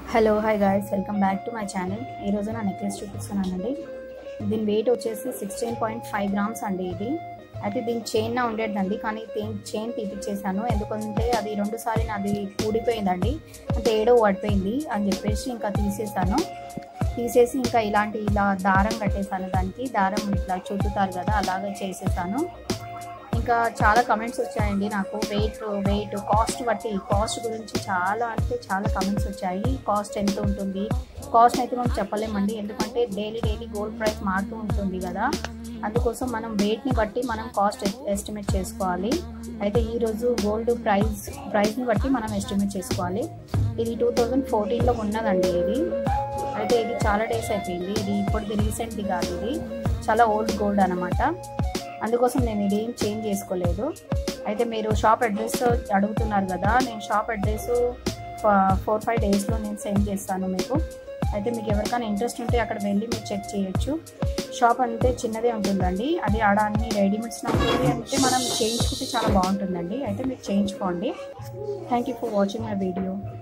hello hi guys welcome back to my channel ఈరోజు నా necklace చూపిస్తున్నానండి దీని వెయిట్ వచ్చేసి సిక్స్టీన్ పాయింట్ ఫైవ్ గ్రామ్స్ అండి ఇది అయితే దీని చైన్ నా ఉండేదండి కానీ దీని చైన్ తీపిచ్చేసాను ఎందుకంటే అది రెండుసార్లు నాది ఊడిపోయిందండి అంటే ఏడో పడిపోయింది అని చెప్పేసి ఇంకా తీసేసాను తీసేసి ఇంకా ఇలాంటి ఇలా దారం కట్టేసాను దానికి దారం ఇట్లా చుట్టుతారు కదా అలాగే చేసేసాను ఇంకా చాలా కమెంట్స్ వచ్చాయండి నాకు వెయిట్ వెయిట్ కాస్ట్ బట్టి కాస్ట్ గురించి చాలా అంటే చాలా కమెంట్స్ వచ్చాయి కాస్ట్ ఎంత ఉంటుంది కాస్ట్ అయితే మనం చెప్పలేమండి ఎందుకంటే డైలీ డైలీ గోల్డ్ ప్రైస్ మారుతూ ఉంటుంది కదా అందుకోసం మనం వెయిట్ని బట్టి మనం కాస్ట్ ఎస్టిమేట్ చేసుకోవాలి అయితే ఈరోజు గోల్డ్ ప్రైస్ ప్రైస్ని బట్టి మనం ఎస్టిమేట్ చేసుకోవాలి ఇది టూ థౌజండ్ ఫోర్టీన్లో ఉన్నదండి ఇది అయితే ఇది చాలా డేస్ అయిపోయింది ఇది ఇప్పటిది రీసెంట్ది కాదు ఇది చాలా ఓల్డ్ గోల్డ్ అనమాట అందుకోసం నేను ఇది ఏం చేంజ్ చేసుకోలేదు అయితే మీరు షాప్ అడ్రస్ అడుగుతున్నారు కదా నేను షాప్ అడ్రస్ ఫోర్ ఫైవ్ డేస్లో నేను సెండ్ చేస్తాను మీకు అయితే మీకు ఎవరికైనా ఇంట్రెస్ట్ ఉంటే అక్కడ వెళ్ళి మీరు చెక్ చేయొచ్చు షాప్ అంటే చిన్నదే ఉంటుందండి అది ఆడ అన్ని రెడీమేడ్స్ ఉంటుంది అంటే మనం చేయించుకుంటే చాలా బాగుంటుందండి అయితే మీరు చేయించుకోండి thank you for watching my video